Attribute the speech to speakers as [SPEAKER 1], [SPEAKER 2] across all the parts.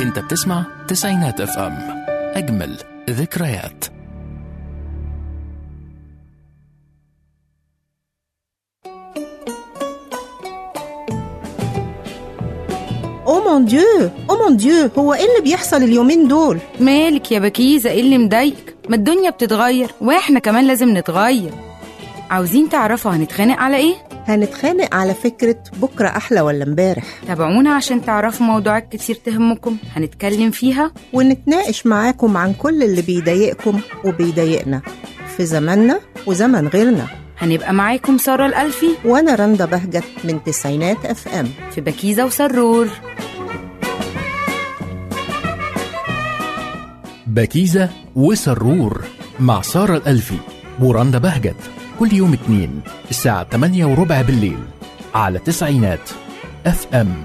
[SPEAKER 1] انت بتسمع تسعينات اف ام اجمل ذكريات
[SPEAKER 2] او مون ديو او مون ديو هو ايه اللي بيحصل اليومين دول
[SPEAKER 3] مالك يا بكيزة ايه اللي مضايقك ما الدنيا بتتغير واحنا كمان لازم نتغير عاوزين تعرفوا هنتخانق على ايه
[SPEAKER 2] هنتخانق على فكرة بكرة أحلى ولا امبارح
[SPEAKER 3] تابعونا عشان تعرفوا موضوعات كتير تهمكم هنتكلم فيها
[SPEAKER 2] ونتناقش معاكم عن كل اللي بيضايقكم وبيضايقنا في زماننا وزمن غيرنا
[SPEAKER 3] هنبقى معاكم سارة الألفي
[SPEAKER 2] وأنا رندا بهجت من تسعينات اف ام
[SPEAKER 3] في بكيزة وسرور
[SPEAKER 1] بكيزة وسرور مع سارة الألفي ورندا بهجت كل يوم اثنين الساعة 8 وربع بالليل على تسعينات اف ام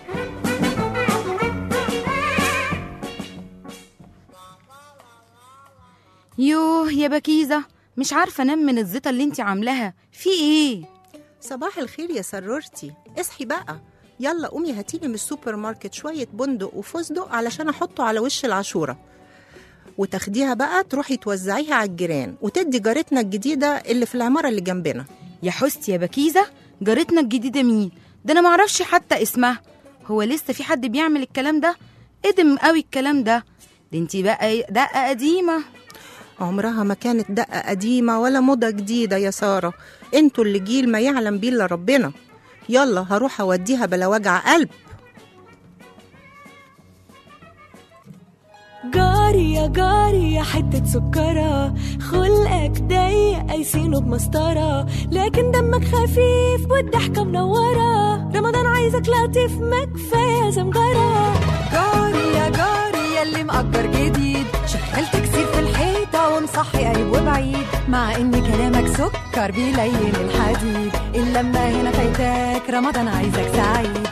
[SPEAKER 3] يوه يا بكيزة مش عارفة انام من الزيطة اللي انت عاملاها في ايه
[SPEAKER 2] صباح الخير يا سرورتي اصحي بقى يلا قومي هاتيلي من السوبر ماركت شوية بندق وفستق علشان أحطه على وش العاشورة وتاخديها بقى تروحي توزعيها على الجيران وتدي جارتنا الجديدة اللي في العمارة اللي جنبنا
[SPEAKER 3] يا حستي يا بكيزة جارتنا الجديدة مين ده انا معرفش حتى اسمها هو لسه في حد بيعمل الكلام ده قدم قوي الكلام ده ده انتي بقى دقة قديمة
[SPEAKER 2] عمرها ما كانت دقة قديمة ولا موضة جديدة يا سارة انتوا اللي جيل ما يعلم بيه الا ربنا يلا هروح اوديها بلا وجع قلب
[SPEAKER 4] جاري يا جاري يا حتة سكرة خلقك ضيق قايسينه بمسطرة لكن دمك خفيف والضحكة منورة رمضان عايزك لطيف ما كفاية زمجرة
[SPEAKER 5] جاري يا جاري يلي مأجر جديد شغال تكسير في الحيطة ومصحي قريب وبعيد مع ان كلامك سكر بيلين الحديد اللمة هنا فايتاك رمضان عايزك سعيد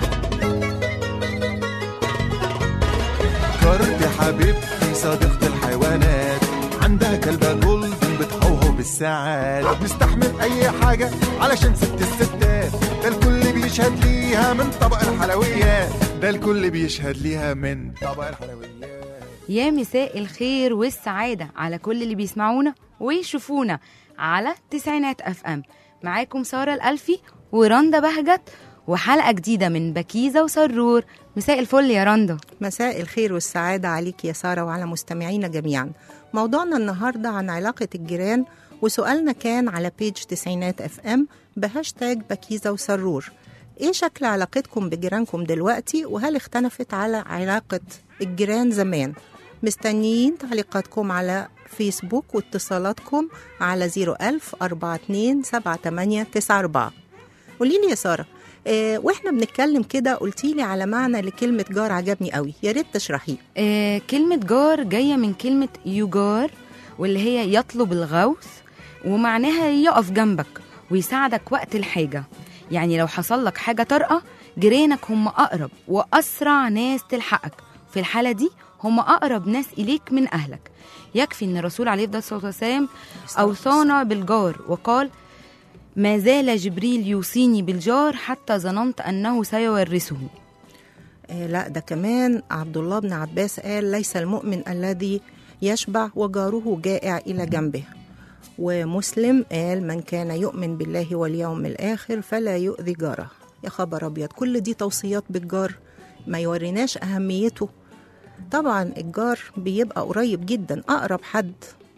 [SPEAKER 6] فكرت حبيبتي صديقة الحيوانات عندها كلبة جولدن بتهوهو بالساعات بتستحمل أي حاجة علشان ست الستات ده الكل بيشهد ليها من طبق الحلويات ده الكل بيشهد ليها من طبق الحلويات
[SPEAKER 3] يا مساء الخير والسعادة على كل اللي بيسمعونا ويشوفونا على تسعينات اف ام معاكم سارة الألفي ورندا بهجت وحلقة جديدة من بكيزة وسرور مساء الفل يا رندا
[SPEAKER 2] مساء الخير والسعادة عليك يا سارة وعلى مستمعينا جميعا موضوعنا النهاردة عن علاقة الجيران وسؤالنا كان على بيج تسعينات اف ام بهاشتاج بكيزة وسرور ايه شكل علاقتكم بجيرانكم دلوقتي وهل اختلفت على علاقة الجيران زمان مستنيين تعليقاتكم على فيسبوك واتصالاتكم على 01000 42 7894 قولي لي يا سارة آه واحنا بنتكلم كده قلتي لي على معنى لكلمة جار عجبني قوي يا ريت تشرحيه
[SPEAKER 3] آه كلمة جار جاية من كلمة يجار واللي هي يطلب الغوث ومعناها يقف جنبك ويساعدك وقت الحاجة يعني لو حصل لك حاجة طارئة جيرانك هم أقرب وأسرع ناس تلحقك في الحالة دي هم أقرب ناس إليك من أهلك يكفي أن الرسول عليه الصلاة والسلام أوصانا بالجار وقال ما زال جبريل يوصيني بالجار حتى ظننت أنه سيورثه
[SPEAKER 2] آه لا ده كمان عبد الله بن عباس قال ليس المؤمن الذي يشبع وجاره جائع إلى جنبه ومسلم قال من كان يؤمن بالله واليوم الآخر فلا يؤذي جاره يا خبر أبيض كل دي توصيات بالجار ما يوريناش أهميته طبعا الجار بيبقى قريب جدا أقرب حد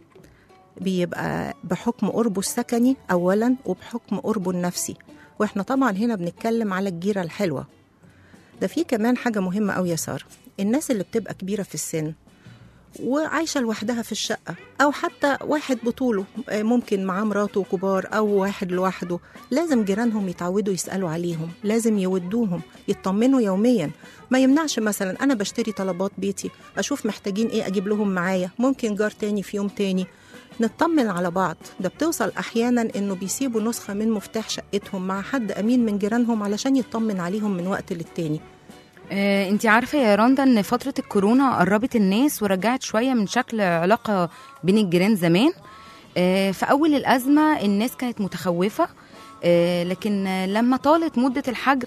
[SPEAKER 2] بيبقى بحكم قربه السكني أولا وبحكم قربه النفسي واحنا طبعا هنا بنتكلم على الجيرة الحلوة ده في كمان حاجة مهمة أوي يا سارة الناس اللي بتبقى كبيرة في السن وعايشة لوحدها في الشقة أو حتى واحد بطوله آه، ممكن معاه مراته كبار أو واحد لوحده لازم جيرانهم يتعودوا يسألوا عليهم لازم يودوهم يطمنوا يوميا ما يمنعش مثلا أنا بشتري طلبات بيتي أشوف محتاجين إيه أجيب لهم معايا ممكن جار تاني في يوم تاني نطمن على بعض ده بتوصل أحيانا إنه بيسيبوا نسخة من مفتاح شقتهم مع حد أمين من جيرانهم علشان يطمن عليهم من وقت للتاني
[SPEAKER 3] آه، انت عارفة يا رندا ان فترة الكورونا قربت الناس ورجعت شوية من شكل علاقة بين الجيران زمان آه، في أول الأزمة الناس كانت متخوفة آه، لكن آه، لما طالت مدة الحجر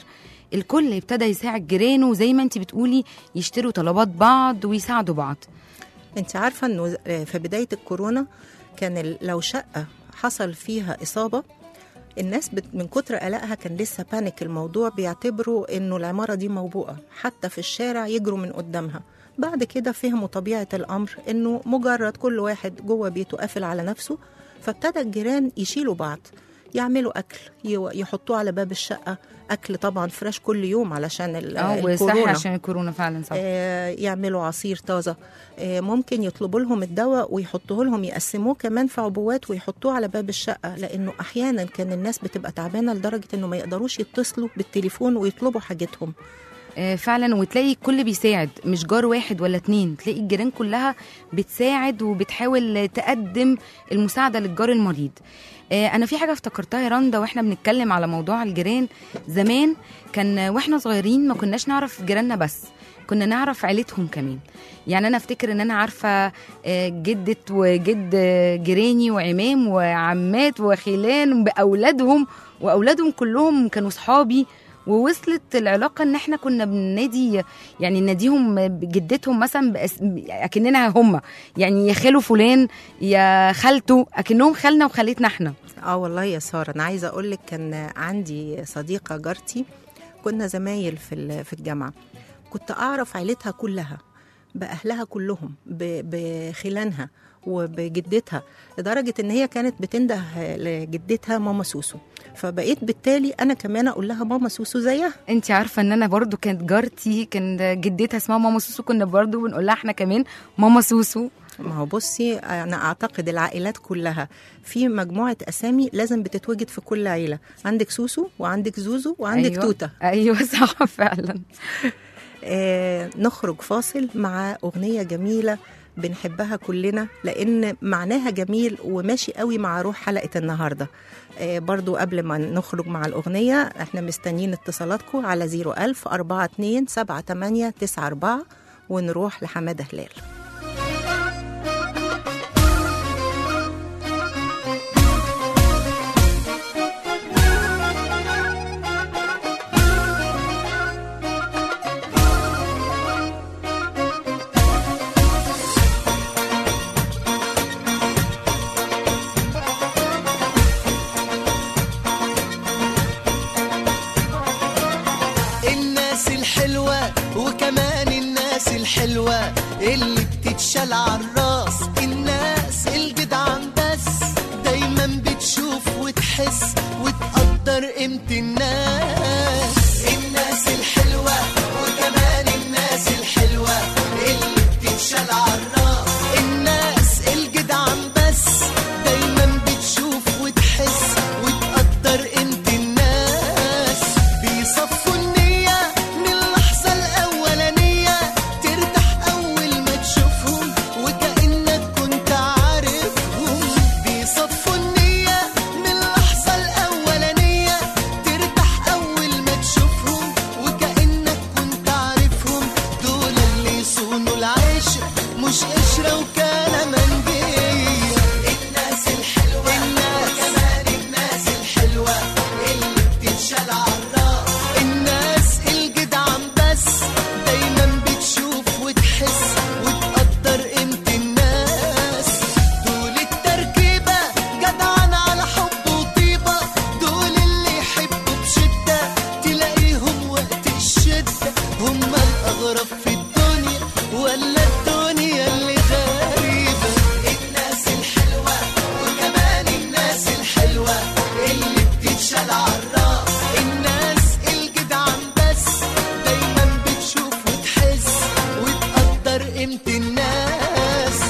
[SPEAKER 3] الكل ابتدى يساعد جيرانه زي ما انت بتقولي يشتروا طلبات بعض ويساعدوا بعض
[SPEAKER 2] انت عارفه انه في بدايه الكورونا كان ال- لو شقه حصل فيها اصابه الناس بت- من كتر قلقها كان لسه بانيك الموضوع بيعتبروا انه العماره دي موبوءه حتى في الشارع يجروا من قدامها بعد كده فهموا طبيعه الامر انه مجرد كل واحد جوه بيته قافل على نفسه فابتدى الجيران يشيلوا بعض يعملوا اكل يو- يحطوه على باب الشقه اكل طبعا فريش كل يوم علشان ال-
[SPEAKER 3] اه وصحي
[SPEAKER 2] الكورونا
[SPEAKER 3] عشان الكورونا فعلا صح
[SPEAKER 2] آه، يعملوا عصير طازه آه، ممكن يطلبوا لهم الدواء ويحطوه لهم يقسموه كمان في عبوات ويحطوه على باب الشقه لانه احيانا كان الناس بتبقى تعبانه لدرجه انه ما يقدروش يتصلوا بالتليفون ويطلبوا حاجتهم
[SPEAKER 3] آه، فعلا وتلاقي الكل بيساعد مش جار واحد ولا اتنين تلاقي الجيران كلها بتساعد وبتحاول تقدم المساعدة للجار المريض آه، انا في حاجه افتكرتها يا رندا واحنا بنتكلم على موضوع الجيران زمان كان واحنا صغيرين ما كناش نعرف جيراننا بس كنا نعرف عيلتهم كمان يعني انا افتكر ان انا عارفه آه، جده وجد آه، جيراني وعمام وعمات وخلان باولادهم واولادهم كلهم كانوا صحابي ووصلت العلاقه ان احنا كنا بننادي يعني نناديهم بجدتهم مثلا بأس... اكننا هم يعني يا خاله فلان يا خالته اكنهم خالنا وخالتنا احنا
[SPEAKER 2] اه والله يا ساره انا عايزه اقول لك كان عندي صديقه جارتي كنا زمايل في ال- في الجامعه كنت اعرف عيلتها كلها باهلها كلهم ب- بخلانها وبجدتها لدرجه ان هي كانت بتنده لجدتها ماما سوسو فبقيت بالتالي انا كمان اقول لها ماما سوسو زيها
[SPEAKER 3] انت عارفه ان انا برضو كانت جارتي كان جدتها اسمها ماما سوسو كنا برضو بنقول لها احنا كمان ماما سوسو
[SPEAKER 2] ما هو بصي انا اعتقد العائلات كلها في مجموعه اسامي لازم بتتوجد في كل عيله عندك سوسو وعندك زوزو وعندك
[SPEAKER 3] أيوة.
[SPEAKER 2] توته
[SPEAKER 3] ايوه صح فعلا
[SPEAKER 2] آه نخرج فاصل مع أغنية جميلة بنحبها كلنا لأن معناها جميل وماشي قوي مع روح حلقة النهاردة آه برضو قبل ما نخرج مع الأغنية احنا مستنيين اتصالاتكم على 01000 42 78 94 ونروح لحمادة هلال
[SPEAKER 7] الناس الحلوة وكمان الناس الحلوة اللي بتتشال عالراس الناس الجدعان بس دايما بتشوف وتحس وتقدر قيمة الناس الناس الحلوة وكمان الناس الحلوة اللي بتتشال عالراس الناس الجدعان بس دايما بتشوف وتحس وتقدر قيمة الناس بيصفوا النية من اللحظة الأولانية ترتاح أول ما تشوفهم وكأنك كنت عارفهم بيصفوا النية من اللحظة الأولانية ترتاح أول ما تشوفهم وكأنك كنت عارفهم دول اللي يصونوا العشرة مش قشرة وكان منجية الناس الحلوة الناس كمان الناس الحلوة اللي بتتشال عالراس الناس الجدعان بس دايما بتشوف وتحس وتقدر قيمة الناس دول التركيبة جدعان على حب وطيبة دول اللي يحبوا بشدة تلاقيهم وقت الشدة هم الأغرب في الدنيا ولا الدنيا اللي غريبة الناس الحلوة وكمان الناس الحلوة اللي بتتشال عالراس الناس الجدعان بس دايما بتشوف وتحس وتقدر قيمة الناس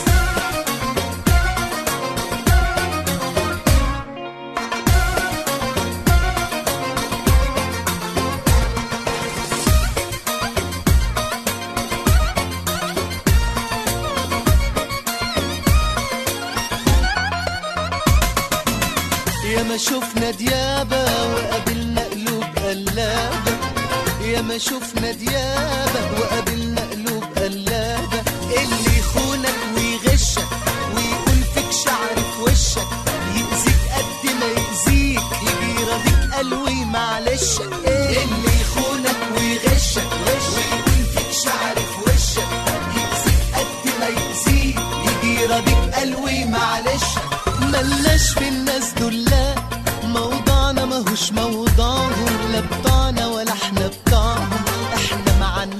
[SPEAKER 7] يا ما شفنا ديابة وقابلنا قلوب قلابة يا ما شفنا ديابة وقابلنا قلوب قلابة اللي يخونك ويغشك ويقول فيك شعر في وشك يأذيك قد ما يأذيك يجي يراضيك قلوي معلش اللي يخونك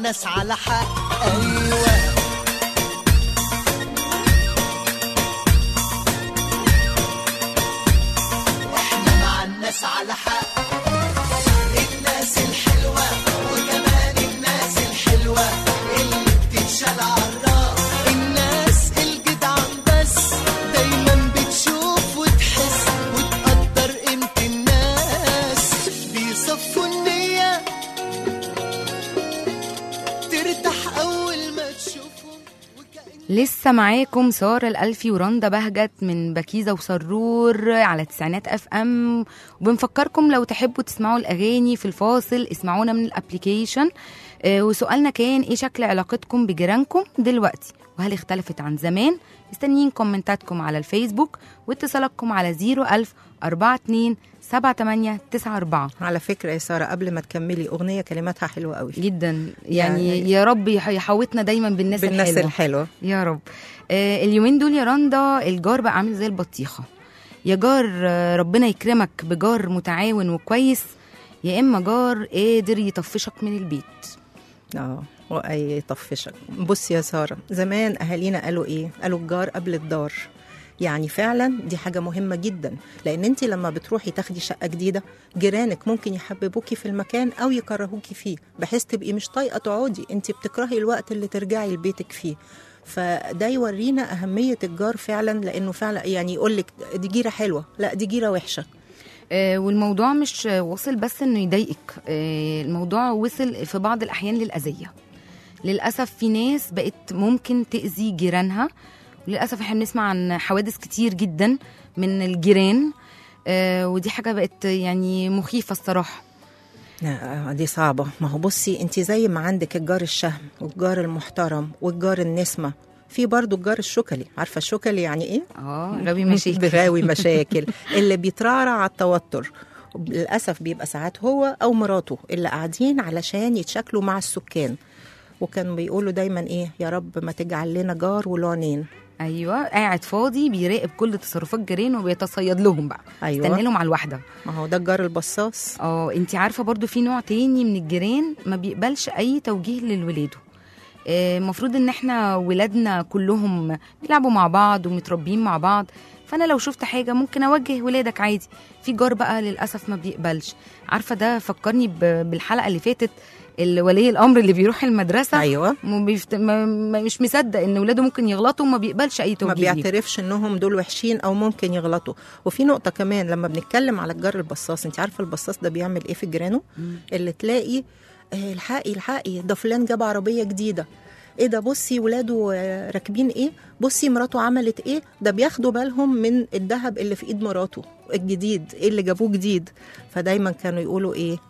[SPEAKER 7] الناس على حق ايوه احنا مع الناس على حق الناس الحلوة وكمان الناس الحلوة اللي بتتشال عالراس الناس الجدعان بس دايما بتشوف وتحس وتقدر قيمة الناس بيصفوا النية ترتاح أول ما تشوفهم وكأن
[SPEAKER 3] لسه معاكم سارة الألفي ورندا بهجت من بكيزة وسرور على تسعينات اف ام وبنفكركم لو تحبوا تسمعوا الأغاني في الفاصل اسمعونا من الابليكيشن آه، وسؤالنا كان ايه شكل علاقتكم بجيرانكم دلوقتي وهل اختلفت عن زمان مستنيين كومنتاتكم على الفيسبوك واتصالاتكم على 01000 42 7894
[SPEAKER 2] على فكرة يا سارة قبل ما تكملي أغنية كلماتها حلوة قوي
[SPEAKER 3] جدا يعني,
[SPEAKER 2] يعني-
[SPEAKER 3] يا رب يح- يحوطنا دايما بالناس,
[SPEAKER 2] بالناس
[SPEAKER 3] الحلوة.
[SPEAKER 2] الحلوة
[SPEAKER 3] يا رب آه اليومين دول يا رندا الجار بقى عامل زي البطيخه يا جار آه، ربنا يكرمك بجار متعاون وكويس يا اما جار قادر يطفشك من البيت
[SPEAKER 2] اه واي طفشك بص يا ساره زمان اهالينا قالوا ايه قالوا الجار قبل الدار يعني فعلا دي حاجة مهمة جدا لأن أنت لما بتروحي تاخدي شقة جديدة جيرانك ممكن يحببوكي في المكان أو يكرهوكي فيه بحيث تبقي مش طايقة تقعدي أنت بتكرهي الوقت اللي ترجعي لبيتك فيه فده يورينا أهمية الجار فعلا لأنه فعلا يعني يقول لك دي جيرة حلوة لا دي جيرة وحشة
[SPEAKER 3] آه والموضوع مش آه، واصل بس انه يضايقك آه الموضوع وصل في بعض الاحيان للاذيه للاسف في ناس بقت ممكن تاذي جيرانها وللاسف احنا بنسمع عن حوادث كتير جدا من الجيران آه ودي حاجه بقت يعني مخيفه الصراحه
[SPEAKER 2] لا دي صعبة ما هو بصي انت زي ما عندك الجار الشهم والجار المحترم والجار النسمة في برضو الجار الشكلي عارفة الشكلي يعني ايه؟
[SPEAKER 3] اه غاوي مشاكل
[SPEAKER 2] بغاوي مشاكل اللي بيترعرع على التوتر للأسف بيبقى ساعات هو أو مراته اللي قاعدين علشان يتشاكلوا مع السكان وكانوا بيقولوا دايما ايه يا رب ما تجعل لنا جار ولعنين
[SPEAKER 3] ايوه قاعد فاضي بيراقب كل تصرفات جيرانه وبيتصيد لهم بقى
[SPEAKER 2] أيوة.
[SPEAKER 3] استنى لهم على الواحده
[SPEAKER 2] ما هو ده الجار البصاص
[SPEAKER 3] اه انت عارفه برضو في نوع تاني من الجيران ما بيقبلش اي توجيه لولاده المفروض ان احنا ولادنا كلهم بيلعبوا مع بعض ومتربيين مع بعض فانا لو شفت حاجه ممكن اوجه ولادك عادي في جار بقى للاسف ما بيقبلش عارفه ده فكرني ب- بالحلقه اللي فاتت ولي الامر اللي بيروح المدرسه
[SPEAKER 2] ايوه
[SPEAKER 3] ما بيفت... ما... ما مش مصدق ان ولاده ممكن يغلطوا وما بيقبلش اي
[SPEAKER 2] ما
[SPEAKER 3] توجيه ليه.
[SPEAKER 2] بيعترفش انهم دول وحشين او ممكن يغلطوا وفي نقطه كمان لما بنتكلم على الجار البصاص انت عارفه البصاص ده بيعمل ايه في جيرانه اللي تلاقي آه، الحقي الحقي ده فلان جاب عربيه جديده ايه ده بصي ولاده آه، راكبين ايه بصي مراته عملت ايه ده بياخدوا بالهم من الذهب اللي في ايد مراته الجديد ايه اللي جابوه جديد فدايما كانوا يقولوا ايه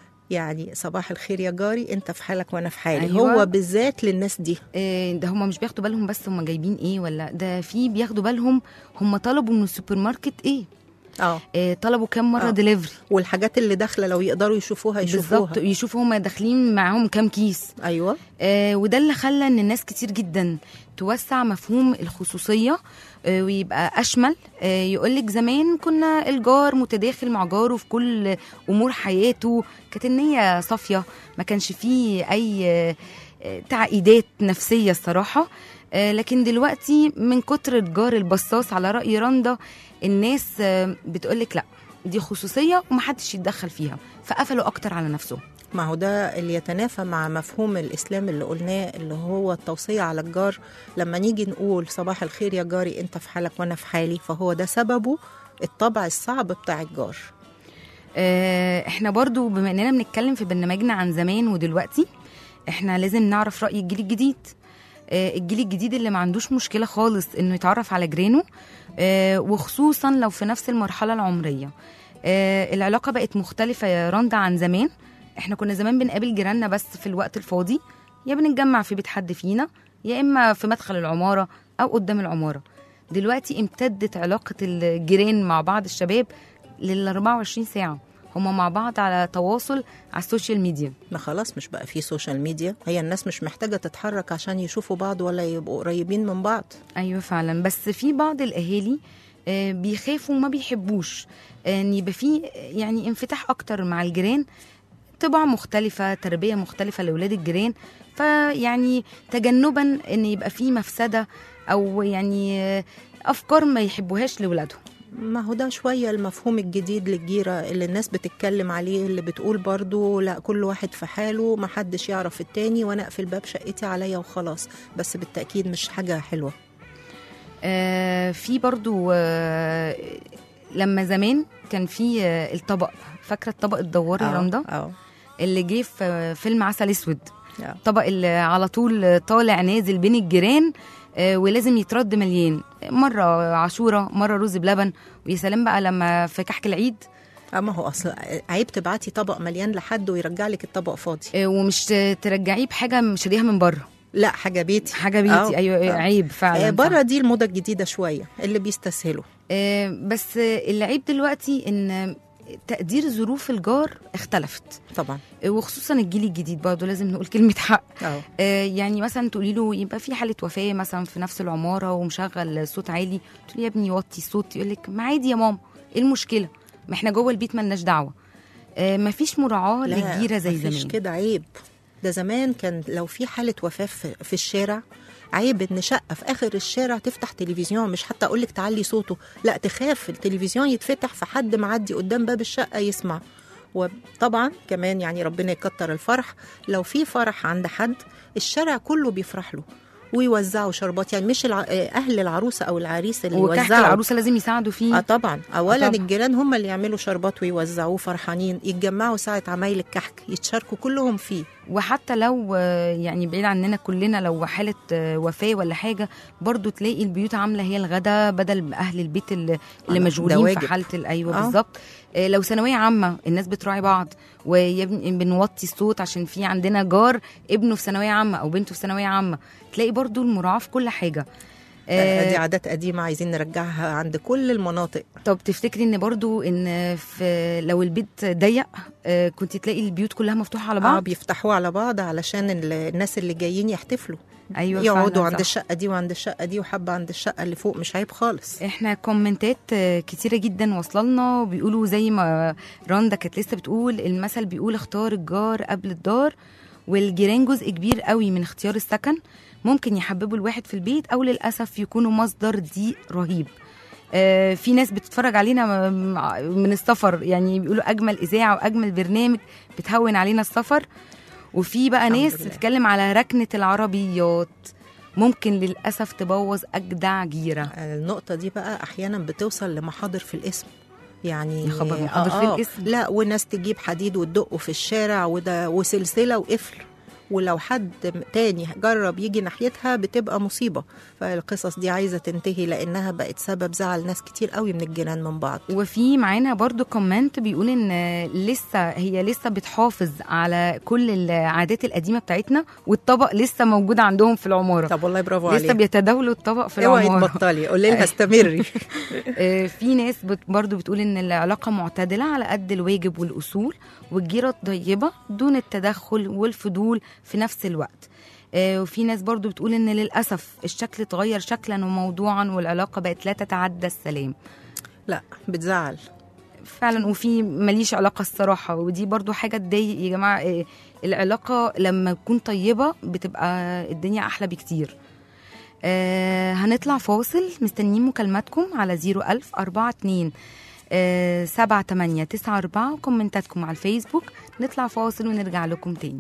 [SPEAKER 2] يعني صباح الخير يا جاري انت في حالك وانا في حالي
[SPEAKER 3] أيوة.
[SPEAKER 2] هو بالذات للناس دي
[SPEAKER 3] آه، ده هم مش بياخدوا بالهم بس هم جايبين ايه ولا ده في بياخدوا بالهم هم طلبوا من السوبر ماركت ايه
[SPEAKER 2] اه
[SPEAKER 3] آه، طلبوا كام مره
[SPEAKER 2] آه.
[SPEAKER 3] دليفري
[SPEAKER 2] والحاجات اللي داخله لو يقدروا يشوفوها يشوفوها
[SPEAKER 3] بالظبط يشوفوا هم داخلين معاهم كام كيس
[SPEAKER 2] ايوه
[SPEAKER 3] آه وده اللي خلى ان الناس كتير جدا توسع مفهوم الخصوصيه آه ويبقى اشمل آه يقولك زمان كنا الجار متداخل مع جاره في كل امور حياته كانت النيه صافيه ما كانش فيه اي آه، آه، تعقيدات نفسيه الصراحه آه، لكن دلوقتي من كتر الجار البصاص على راي رندا الناس آه، بتقولك لا دي خصوصيه ومحدش يتدخل فيها فقفلوا اكتر على نفسهم
[SPEAKER 2] ما هو ده اللي يتنافى مع مفهوم الاسلام اللي قلناه اللي هو التوصيه على الجار لما نيجي نقول صباح الخير يا جاري انت في حالك وانا في حالي فهو ده سببه الطبع الصعب بتاع الجار
[SPEAKER 3] آه، احنا برضو بما اننا بنتكلم في برنامجنا عن زمان ودلوقتي احنا لازم نعرف رأي الجيل الجديد آه، الجيل الجديد اللي ما عندوش مشكلة خالص انه يتعرف على جيرانه آه، وخصوصا لو في نفس المرحلة العمرية آه، العلاقة بقت مختلفة يا رندا عن زمان احنا كنا زمان بنقابل جيراننا بس في الوقت الفاضي يا بنتجمع في بيت حد فينا يا اما في مدخل العمارة او قدام العمارة دلوقتي امتدت علاقة الجيران مع بعض الشباب لل 24 ساعة هما مع بعض على تواصل على السوشيال ميديا
[SPEAKER 2] ما خلاص مش بقى فيه سوشيال ميديا هي الناس مش محتاجه تتحرك عشان يشوفوا بعض ولا يبقوا قريبين من بعض
[SPEAKER 3] ايوه فعلا بس في بعض الاهالي آه، بيخافوا وما بيحبوش آه، ان يبقى في يعني انفتاح اكتر مع الجيران طباع مختلفة تربية مختلفة لأولاد الجيران فيعني تجنبا ان يبقى فيه مفسدة او يعني آه، افكار ما يحبوهاش لولادهم
[SPEAKER 2] ما هو ده شوية المفهوم الجديد للجيرة اللي الناس بتتكلم عليه اللي بتقول برضو لا كل واحد في حاله ما حدش يعرف التاني وانا اقفل باب شقتي عليا وخلاص بس بالتأكيد مش حاجة حلوة
[SPEAKER 3] آه، في برضو آه، لما زمان كان في آه، الطبق فاكرة الطبق الدوار يا رندا
[SPEAKER 2] اه
[SPEAKER 3] اللي جه في آه، فيلم عسل اسود
[SPEAKER 2] آه.
[SPEAKER 3] الطبق اللي على طول طالع نازل بين الجيران آه، ولازم يترد مليان مرة عاشورة مرة رز بلبن ويا سلام بقى لما في كحك العيد
[SPEAKER 2] اما هو اصل عيب تبعتي طبق مليان لحد ويرجع لك الطبق فاضي
[SPEAKER 3] آه، ومش ترجعيه بحاجة مشتريها من بره
[SPEAKER 2] لا حاجة بيتي
[SPEAKER 3] حاجة بيتي
[SPEAKER 2] آه،
[SPEAKER 3] أيوة
[SPEAKER 2] آه.
[SPEAKER 3] عيب فعلا
[SPEAKER 2] آه،
[SPEAKER 3] صح.
[SPEAKER 2] بره دي الموضة الجديدة شوية اللي بيستسهلوا
[SPEAKER 3] آه، بس العيب دلوقتي ان تقدير ظروف الجار اختلفت
[SPEAKER 2] طبعا
[SPEAKER 3] آه، وخصوصا الجيل الجديد برضه لازم نقول كلمة حق
[SPEAKER 2] اه
[SPEAKER 3] آه، يعني مثلا تقولي له يبقى في حالة وفاة مثلا في نفس العمارة ومشغل صوت عالي تقولي يا ابني وطي الصوت يقول لك ما عادي يا ماما ايه المشكلة ما احنا جوه البيت ملناش دعوة آه، مفيش مراعاة
[SPEAKER 2] لا،
[SPEAKER 3] للجيرة زي
[SPEAKER 2] مفيش
[SPEAKER 3] زمان
[SPEAKER 2] كده عيب ده زمان كان لو في حالة وفاة في, في الشارع عيب ان شقه في اخر الشارع تفتح تلفزيون مش حتى اقول لك تعلي صوته لا تخاف التلفزيون يتفتح في حد معدي قدام باب الشقه يسمع وطبعا كمان يعني ربنا يكتر الفرح لو في فرح عند حد الشارع كله بيفرح له ويوزعوا شربات يعني مش الع... اهل العروسه او العريس اللي
[SPEAKER 3] وكحك
[SPEAKER 2] يوزعوا
[SPEAKER 3] العروسة لازم يساعدوا فيه
[SPEAKER 2] اه طبعا اولا
[SPEAKER 3] طبعاً.
[SPEAKER 2] الجيران هم اللي يعملوا شربات ويوزعوه فرحانين يتجمعوا ساعه عمايل الكحك يتشاركوا كلهم فيه
[SPEAKER 3] وحتى لو آه، يعني بعيد عننا كلنا لو حالة آه، وفاة ولا حاجة برضو تلاقي البيوت عاملة هي الغدا بدل أهل البيت اللي, اللي
[SPEAKER 2] ده
[SPEAKER 3] مشغولين
[SPEAKER 2] واجب.
[SPEAKER 3] في حالة ال- أيوة
[SPEAKER 2] آه.
[SPEAKER 3] بالظبط آه، لو ثانوية عامة الناس بتراعي بعض وبنوطي الصوت عشان في عندنا جار ابنه في ثانوية عامة أو بنته في ثانوية عامة تلاقي برضو المراعاة في كل حاجة
[SPEAKER 2] آه، دي
[SPEAKER 3] آه،
[SPEAKER 2] عادات قديمه عايزين نرجعها عند كل المناطق
[SPEAKER 3] طب تفتكري ان برضو ان في لو البيت ضيق آه، كنت تلاقي البيوت كلها مفتوحة على
[SPEAKER 2] اه
[SPEAKER 3] بعض
[SPEAKER 2] بيفتحوه على بعض علشان ال- الناس اللي جايين يحتفلوا
[SPEAKER 3] ايوه
[SPEAKER 2] يقعدوا
[SPEAKER 3] فعلاً
[SPEAKER 2] عند
[SPEAKER 3] صح.
[SPEAKER 2] الشقه دي وعند الشقه دي وحبه عند الشقه اللي فوق مش عيب خالص
[SPEAKER 3] احنا كومنتات آه، كتيرة جدا واصله لنا وبيقولوا زي ما رندا كانت لسه بتقول المثل بيقول اختار الجار قبل الدار والجيران جزء كبير قوي من اختيار السكن ممكن يحببوا الواحد في البيت او للاسف يكونوا مصدر ضيق رهيب آه، في ناس بتتفرج علينا م- من السفر يعني بيقولوا اجمل اذاعه واجمل برنامج بتهون علينا السفر وفي بقى
[SPEAKER 2] الحمد
[SPEAKER 3] ناس
[SPEAKER 2] لله.
[SPEAKER 3] بتتكلم على ركنه العربيات ممكن للاسف تبوظ اجدع جيره
[SPEAKER 2] النقطه دي بقى احيانا بتوصل لمحاضر في الاسم يعني
[SPEAKER 3] يا خبر، محاضر في الاسم؟
[SPEAKER 2] لا وناس تجيب حديد وتدقه في الشارع وده وسلسله وقفل ولو حد تاني جرب يجي ناحيتها بتبقى مصيبه فالقصص دي عايزه تنتهي لانها بقت سبب زعل ناس كتير قوي من الجيران من بعض
[SPEAKER 3] وفي معانا برضو كومنت بيقول ان لسه هي لسه بتحافظ على كل العادات القديمه بتاعتنا والطبق لسه موجود عندهم في العماره
[SPEAKER 2] طب والله برافو
[SPEAKER 3] لسه
[SPEAKER 2] عليك
[SPEAKER 3] بيتداولوا الطبق في
[SPEAKER 2] اوعي
[SPEAKER 3] العماره
[SPEAKER 2] تبطلي قولي لها استمري
[SPEAKER 3] آه، في ناس بت برضو بتقول ان العلاقه معتدله على قد الواجب والاصول والجيره طيبه دون التدخل والفضول في نفس الوقت آه، وفي ناس برضو بتقول ان للاسف الشكل اتغير شكلا وموضوعا والعلاقه بقت لا تتعدى السلام
[SPEAKER 2] لا بتزعل
[SPEAKER 3] فعلا وفي ماليش علاقه الصراحه ودي برضو حاجه تضايق يا جماعه إيه، العلاقه لما تكون طيبه بتبقى الدنيا احلى بكتير آه هنطلع فاصل مستنيين مكالماتكم على 01000 42 آه 7 8 9 4 وكومنتاتكم على الفيسبوك نطلع فاصل ونرجع لكم تاني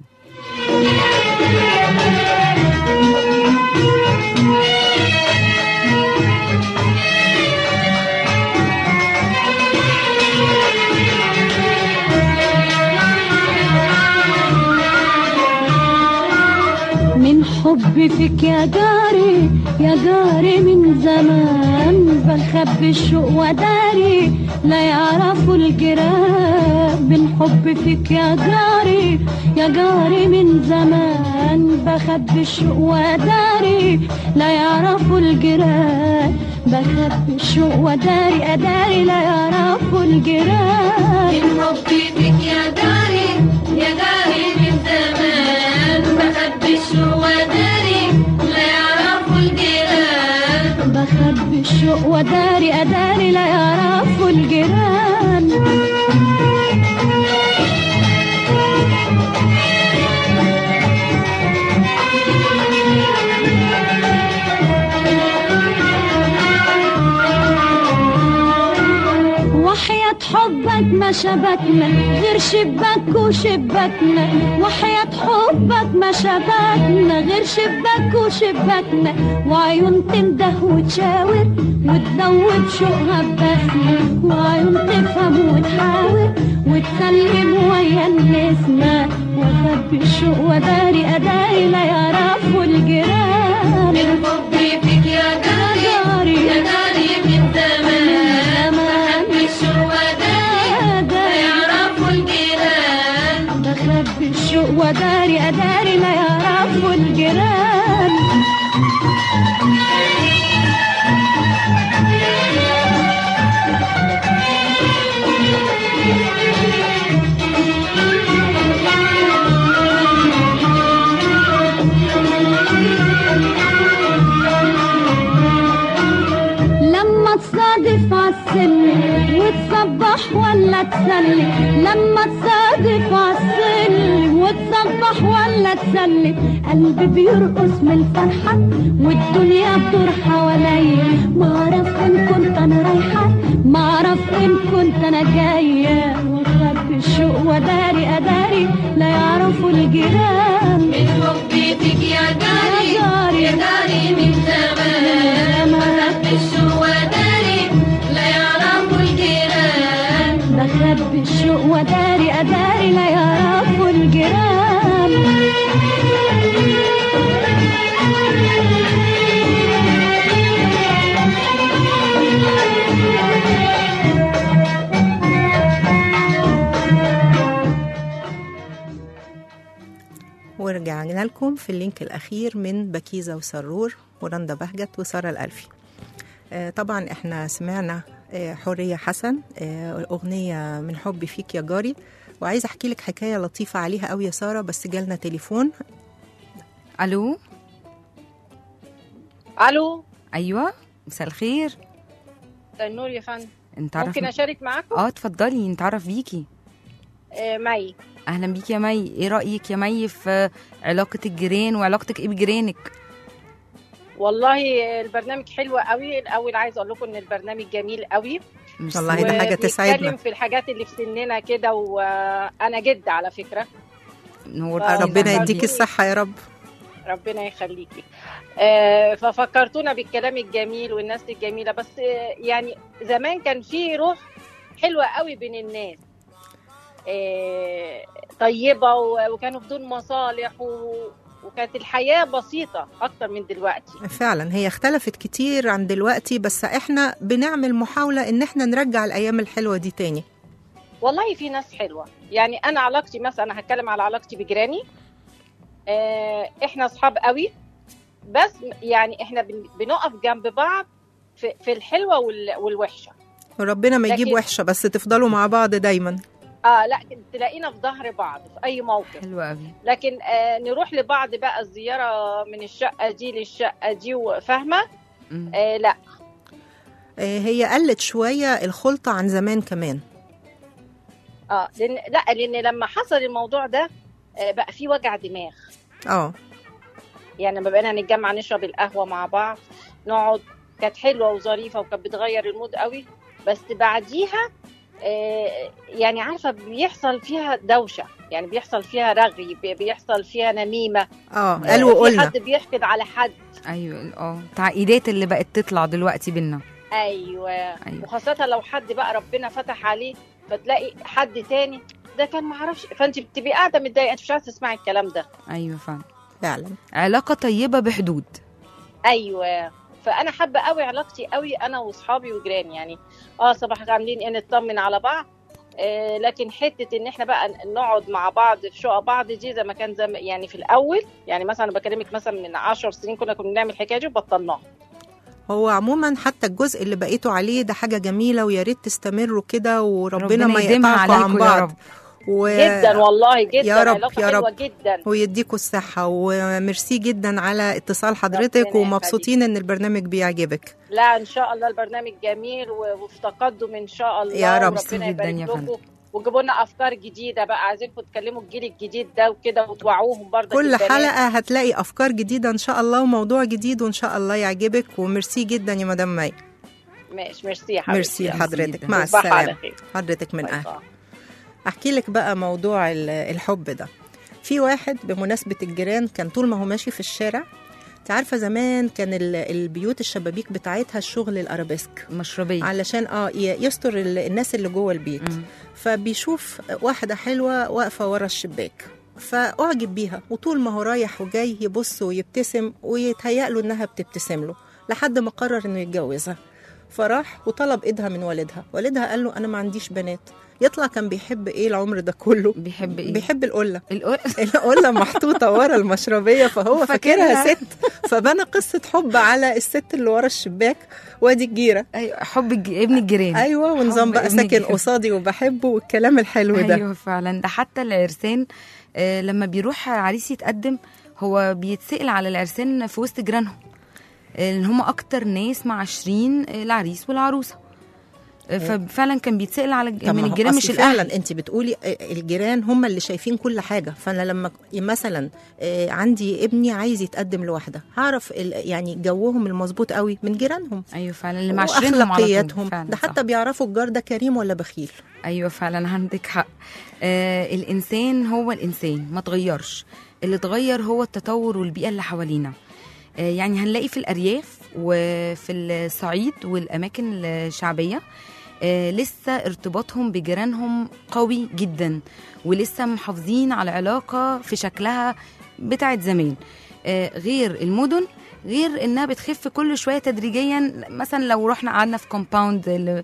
[SPEAKER 8] من حبي فيك يا جاري يا جاري من زمان بخبي الشوق وداري لا يعرفوا الجيران من حبي فيك يا جاري يا جاري من زمان بخبي الشوق وداري لا يعرفوا الجيران بخبي الشوق وداري أداري لا يعرفوا الجيران من حبي فيك يا جاري يا جاري من زمان بخبي الشوق وداري لا يعرفوا الجيران بخبي الشوق وداري أداري لا يعرفوا الجيران حبك ما شبكنا غير شباك وشباكنا وحياة حبك ما شبكنا غير شباك وشباكنا وعيون تنده وتشاور وتدوب شوقها ببسمة وعيون تفهم وتحاور وتسلم ويا النسمة واخبي الشوق وداري اداري لا يعرفوا الجيران من حبي فيك يا داري يا داري من زمان بخبي الشوق وداري لا يعرفوا الجيران بخبي الشوق وداري اداري لا يعرفوا الجيران لما تصادف عالسلم وتصبح ولا تسلم لما تصادف عالسلم وتصبح ولا تسلم قلبي بيرقص من الفرحة والدنيا بتدور حواليا ما اعرف ان كنت انا رايحة ما اعرف ان كنت انا جاية واخبي الشوق وداري اداري لا يعرفوا الجيران من حبي فيك يا داري يا داري من زمان بخبي الشوق وداري لا يعرفوا الجيران بخبي الشوق وداري اداري لا يعرفوا الجيران
[SPEAKER 2] ورجعنا لكم في اللينك الأخير من بكيزة وسرور ورندا بهجت وسارة الألفي آه، طبعا احنا سمعنا آه، حورية حسن آه، أغنية من حبي فيك يا جاري وعايزة أحكي لك حكاية لطيفة عليها قوي يا سارة بس جالنا تليفون
[SPEAKER 3] الو
[SPEAKER 9] الو
[SPEAKER 3] ايوه مساء الخير
[SPEAKER 9] مساء النور يا فندم
[SPEAKER 3] نتعرف
[SPEAKER 9] ممكن اشارك معاكم
[SPEAKER 3] اه اتفضلي نتعرف بيكي
[SPEAKER 9] آه مي
[SPEAKER 3] اهلا بيكي يا مي ايه رايك يا مي في علاقه الجيران وعلاقتك ايه بجيرانك
[SPEAKER 9] والله البرنامج حلو قوي الاول عايز اقول لكم ان البرنامج جميل قوي
[SPEAKER 3] ميرسي.
[SPEAKER 2] والله ده حاجة تسعدنا.
[SPEAKER 9] وبيتكلم في الحاجات اللي في سننا كده وانا جد على فكره
[SPEAKER 3] نور
[SPEAKER 9] آه،
[SPEAKER 2] ربنا
[SPEAKER 9] فكرتيني.
[SPEAKER 2] يديك الصحة يا رب
[SPEAKER 9] ربنا يخليكي آه ففكرتونا بالكلام الجميل والناس الجميله بس آه يعني زمان كان في روح حلوه قوي بين الناس آه طيبه و- وكانوا بدون مصالح و... وكانت الحياه بسيطه اكتر من دلوقتي
[SPEAKER 2] فعلا هي اختلفت كتير عن دلوقتي بس احنا بنعمل محاولة ان احنا نرجع الأيام الحلوة دي تاني
[SPEAKER 9] والله في ناس حلوه يعني انا علاقتي مثلا انا هتكلم على علاقتي بجيراني آه احنا اصحاب قوي بس يعني احنا بن- بنقف جنب بعض في, في الحلوه وال- والوحشه
[SPEAKER 2] وربنا ما يجيب
[SPEAKER 9] لكن-
[SPEAKER 2] وحشة بس تفضلوا مع بعض دايما
[SPEAKER 9] اه لا تلاقينا في ظهر بعض في اي موقف
[SPEAKER 3] حلو قوي
[SPEAKER 9] لكن آه نروح لبعض بقى الزياره من الشقه دي للشقه دي وفاهمه
[SPEAKER 3] مم.
[SPEAKER 9] آه لا
[SPEAKER 2] آه، هي قلت شوية الخلطة عن زمان كمان
[SPEAKER 9] اه لان لا لان لما حصل الموضوع ده آه بقى في وجع دماغ
[SPEAKER 2] اه
[SPEAKER 9] يعني لما بقينا نتجمع نشرب القهوه مع بعض نقعد كانت حلوه وظريفه وكانت بتغير المود قوي بس بعديها آه، يعني عارفه بيحصل فيها دوشه يعني بيحصل فيها رغي بي- بيحصل فيها نميمه
[SPEAKER 2] اه
[SPEAKER 9] آه،
[SPEAKER 2] قالوا
[SPEAKER 9] في
[SPEAKER 2] قلنا
[SPEAKER 9] حد بيحقد على حد
[SPEAKER 3] ايوه اه التعقيدات اللي بقت تطلع دلوقتي بينا
[SPEAKER 9] ايوه
[SPEAKER 3] أيوة.
[SPEAKER 9] وخاصه لو حد بقى ربنا فتح عليه فتلاقي حد تاني ده كان معرفش فانت بتبقي قاعده متضايقه انت مش عايزه تسمعي الكلام ده
[SPEAKER 3] ايوه فعلا
[SPEAKER 2] فعلا
[SPEAKER 3] علاقه طيبه بحدود
[SPEAKER 9] ايوه فانا حابه قوي علاقتي قوي انا واصحابي وجيراني يعني اه صباح عاملين ايه نطمن على بعض آه لكن حته ان احنا بقى نقعد مع بعض في شقق بعض دي زي ما كان زم يعني في الاول يعني مثلا أنا بكلمك مثلا من 10 سنين كنا كنا بنعمل الحكايه دي وبطلناها
[SPEAKER 2] هو عموما حتى الجزء اللي بقيتوا عليه ده حاجة جميلة ويا ريت تستمروا كده وربنا ما
[SPEAKER 3] يديمها
[SPEAKER 2] يقطعكم عن
[SPEAKER 3] عليكم يا
[SPEAKER 2] بعض
[SPEAKER 3] رب
[SPEAKER 2] و...
[SPEAKER 9] جدا والله جدا
[SPEAKER 2] يا رب،
[SPEAKER 9] علاقه
[SPEAKER 2] يا
[SPEAKER 9] حلوه
[SPEAKER 2] رب.
[SPEAKER 9] جدا
[SPEAKER 2] ويديكوا الصحة وميرسي جدا على اتصال حضرتك
[SPEAKER 9] ربنا
[SPEAKER 2] ومبسوطين ان البرنامج بيعجبك
[SPEAKER 9] لا ان شاء الله البرنامج جميل و- وفي تقدم ان شاء الله
[SPEAKER 2] يا رب.
[SPEAKER 9] وربنا
[SPEAKER 3] جدا يا
[SPEAKER 9] يبارك
[SPEAKER 3] فندم.
[SPEAKER 9] لكم وجيبوا لنا افكار جديده بقى عايزينكم تكلموا الجيل الجديد ده وكده وتوعوهم برضه
[SPEAKER 2] كل حلقة هتلاقي أفكار جديدة إن شاء الله وموضوع جديد وإن شاء الله يعجبك وميرسي جدا يا مدام مي
[SPEAKER 9] ماشي ميرسي يا حبيبتي
[SPEAKER 2] ميرسي لحضرتك مع
[SPEAKER 9] تصبحي على
[SPEAKER 2] السلامه
[SPEAKER 9] خير.
[SPEAKER 2] حضرتك من
[SPEAKER 9] باي
[SPEAKER 2] اهل
[SPEAKER 9] باي.
[SPEAKER 2] احكي لك بقى موضوع ال- الحب ده في واحد بمناسبة الجيران كان طول ما هو ماشي في الشارع انت عارفة زمان كان ال- البيوت الشبابيك بتاعتها الشغل الارابيسك
[SPEAKER 3] مشربيه
[SPEAKER 2] علشان اه ي- يستر ال- الناس اللي جوه البيت
[SPEAKER 3] مم.
[SPEAKER 2] فبيشوف واحدة حلوة واقفة ورا الشباك فأعجب بيها وطول ما هو رايح وجاي يبص ويبتسم ويتهيأ له إنها بتبتسم له لحد ما قرر إنه يتجوزها فراح وطلب إيدها من والدها والدها قال له أنا ما عنديش بنات يطلع كان بيحب إيه العمر ده كله
[SPEAKER 3] بيحب ايه
[SPEAKER 2] بيحب القلة
[SPEAKER 3] القل
[SPEAKER 2] القلة محطوطة ورا المشربية فهو فاكرها
[SPEAKER 3] فاكرها.
[SPEAKER 2] ست فبنى قصة حب على الست اللي ورا الشباك وادي الجيرة
[SPEAKER 3] ايوه حب الج... ابن الجيران
[SPEAKER 2] ايوه ونظام
[SPEAKER 3] حب
[SPEAKER 2] بقى
[SPEAKER 3] ابن
[SPEAKER 2] ساكن
[SPEAKER 3] الجيران.
[SPEAKER 2] قصادي وبحبه والكلام الحلو ده
[SPEAKER 3] ايوه فعلا ده حتى العرسان آه، لما بيروح عريس يتقدم هو بيتسأل على العرسان في وسط جيرانهم آه، لان هم اكتر ناس معاشرين آه، العريس والعروسه آه، ففعلا كان بيتسأل على الج-
[SPEAKER 2] طب
[SPEAKER 3] من
[SPEAKER 2] ما هو
[SPEAKER 3] الجيران
[SPEAKER 2] أصل
[SPEAKER 3] مش الاهل
[SPEAKER 2] فعلا انت بتقولي الجيران هم اللي شايفين كل حاجه فانا لما مثلا آه، عندي ابني عايز يتقدم لوحده هعرف ال- يعني جوهم المظبوط قوي من جيرانهم
[SPEAKER 3] ايوه فعلا اللي معاشرينهم على طول.
[SPEAKER 2] واخلاقياتهم
[SPEAKER 3] فعلا
[SPEAKER 2] ده
[SPEAKER 3] صح.
[SPEAKER 2] حتى بيعرفوا الجار ده كريم ولا بخيل
[SPEAKER 3] ايوه فعلا عندك حق آه الانسان هو الانسان ما تغيرش اللي اتغير هو التطور والبيئه اللي حوالينا آه يعني هنلاقي في الارياف وفي الصعيد والاماكن الشعبيه آه لسه ارتباطهم بجيرانهم قوي جدا ولسه محافظين على علاقه في شكلها بتاعت زمان آه غير المدن غير انها بتخف كل شويه تدريجيا مثلا لو رحنا قعدنا في كومباوند اللي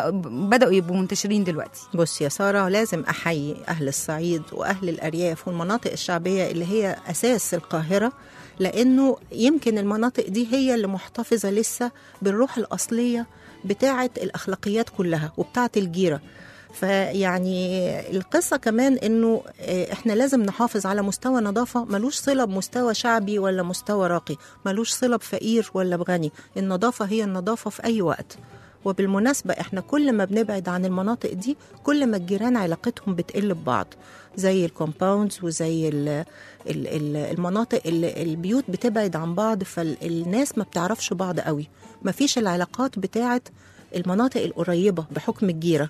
[SPEAKER 3] ب- بداوا يبقوا منتشرين دلوقتي
[SPEAKER 2] بص يا ساره لازم احيي اهل الصعيد واهل الارياف والمناطق الشعبيه اللي هي اساس القاهره لانه يمكن المناطق دي هي اللي محتفظه لسه بالروح الاصليه بتاعه الاخلاقيات كلها وبتاعه الجيره فيعني القصة كمان انه آه، احنا لازم نحافظ على مستوى نظافة ملوش صلة بمستوى شعبي ولا مستوى راقي ملوش صلة بفقير ولا بغني النظافة هي النظافة في اي وقت وبالمناسبة احنا كل ما بنبعد عن المناطق دي كل ما الجيران علاقتهم بتقل ببعض زي الكومباوندز وزي ال ال ال المناطق اللي البيوت بتبعد عن بعض فالناس ما بتعرفش بعض قوي ما فيش العلاقات بتاعت المناطق القريبة بحكم الجيرة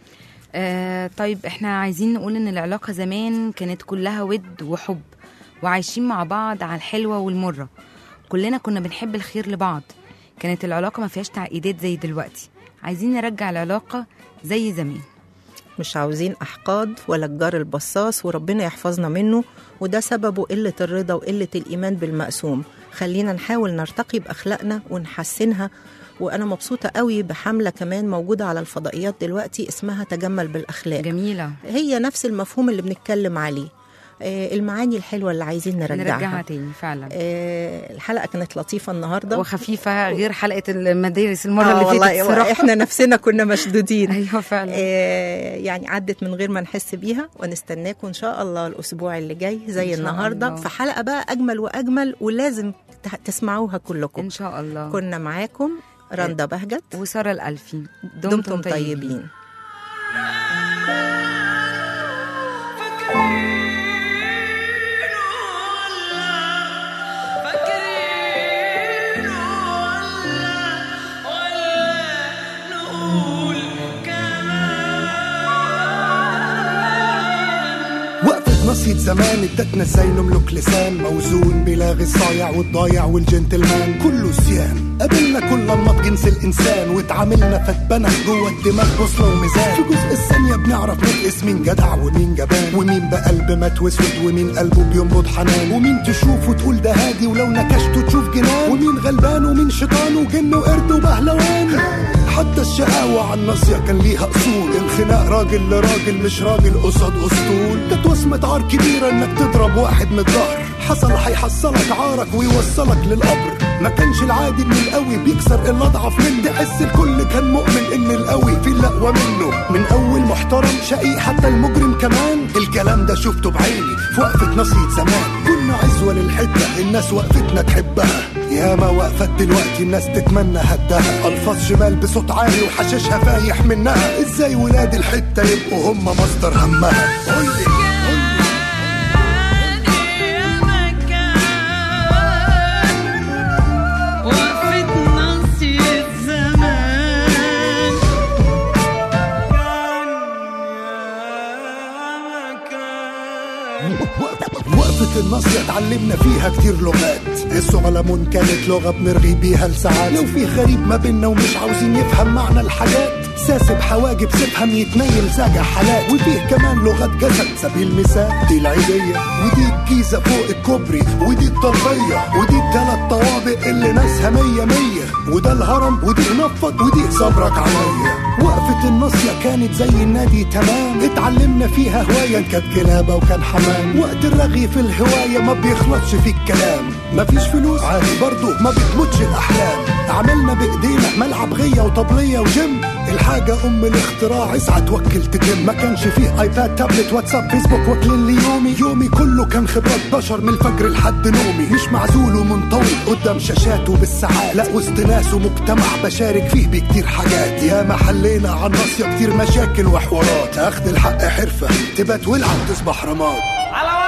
[SPEAKER 3] آه طيب احنا عايزين نقول ان العلاقة زمان كانت كلها ود وحب وعايشين مع بعض على الحلوة والمرة كلنا كنا بنحب الخير لبعض كانت العلاقة ما فيهاش تعقيدات زي دلوقتي عايزين نرجع العلاقة زي زمان
[SPEAKER 2] مش عاوزين أحقاد ولا الجار البصاص وربنا يحفظنا منه وده سببه قلة الرضا وقلة الإيمان بالمقسوم خلينا نحاول نرتقي بأخلاقنا ونحسنها وأنا مبسوطة قوي بحملة كمان موجودة على الفضائيات دلوقتي اسمها تجمل بالأخلاق
[SPEAKER 3] جميلة
[SPEAKER 2] هي نفس المفهوم اللي بنتكلم عليه آه، المعاني الحلوة اللي عايزين نرجعها,
[SPEAKER 3] نرجعها تاني فعلا
[SPEAKER 2] آه، الحلقة كانت لطيفة النهاردة
[SPEAKER 3] وخفيفة غير حلقة المدارس المرة
[SPEAKER 2] آه
[SPEAKER 3] اللي فاتت
[SPEAKER 2] والله
[SPEAKER 3] الصراحة.
[SPEAKER 2] احنا نفسنا كنا مشدودين
[SPEAKER 3] ايوه فعلا
[SPEAKER 2] آه، يعني عدت من غير ما نحس بيها ونستناكم ان شاء الله الاسبوع اللي جاي زي
[SPEAKER 3] إن شاء
[SPEAKER 2] النهارده
[SPEAKER 3] الله.
[SPEAKER 2] في حلقه بقى اجمل واجمل ولازم ت- تسمعوها كلكم
[SPEAKER 3] ان شاء الله
[SPEAKER 2] كنا معاكم رندا بهجت
[SPEAKER 3] وسارة الألفي
[SPEAKER 2] دمتم طيبين
[SPEAKER 10] وقفة نصية زمان ادتنا ازاي نملك لسان موزون بلاغي الصايع والضايع والجنتلمان كله سيان قابلنا كل انماط جنس الانسان واتعاملنا فاتبنى جوه الدماغ بوصله وميزان في جزء الثانيه بنعرف نقيس مين جدع ومين جبان ومين بقلب مات واسود ومين قلبه بينبض حنان ومين تشوف وتقول ده هادي ولو نكشته تشوف جنان ومين غلبان ومين شيطان وجن وقرد وبهلوان حتى الشقاوة على الناصية كان ليها أصول الخناق راجل لراجل مش راجل قصاد أسطول كانت وصمة عار كبيرة إنك تضرب واحد من الظهر حصل هيحصلك عارك ويوصلك للقبر ما كانش العادي ان القوي بيكسر اللي اضعف منه تحس الكل كان مؤمن ان القوي في الاقوى منه من اول محترم شقي حتى المجرم كمان الكلام ده شفته بعيني في وقفه نصية زمان كنا عزوه للحته الناس وقفتنا تحبها ياما وقفت دلوقتي الناس تتمنى هدها الفاظ شمال بصوت عالي وحشاشها فايح منها ازاي ولاد الحته يبقوا هم مصدر همها قولي
[SPEAKER 11] وقفة نصية زمان
[SPEAKER 10] وقفة الناصية اتعلمنا فيها كتير لغات السعلمون كانت لغة بنرغي بيها لساعات لو في غريب ما بينا ومش عاوزين يفهم معنى الحاجات ساسب حواجب سيبهم يتنيل زاجع حالات وفيه كمان لغة جسد سبيل المثال دي العيدية ودي الجيزة فوق الكوبري ودي الطلبية ودي التلات طوابق اللي ناسها مية مية وده الهرم ودي نفض ودي صبرك عليا وقفة الناصية كانت زي النادي تمام اتعلمنا فيها هواية كانت كلابة وكان حمام وقت الرغي في الهواية ما بيخلصش في الكلام مفيش فلوس عادي برضه ما بتموتش الأحلام عملنا بإيدينا ملعب غية وطبلية وجيم الحاجة أم الاختراع اسعى توكل تتم ما كانش فيه ايباد تابلت واتساب فيسبوك واكلين لي يومي يومي كله كان خبرات بشر من الفجر لحد نومي مش معزول ومنطوي قدام شاشاته بالساعات لا وسط ناس ومجتمع بشارك فيه بكتير حاجات يا ما حلينا عن ناصية كتير مشاكل وحوارات اخد الحق حرفة تبات ولعب تصبح رماد
[SPEAKER 7] على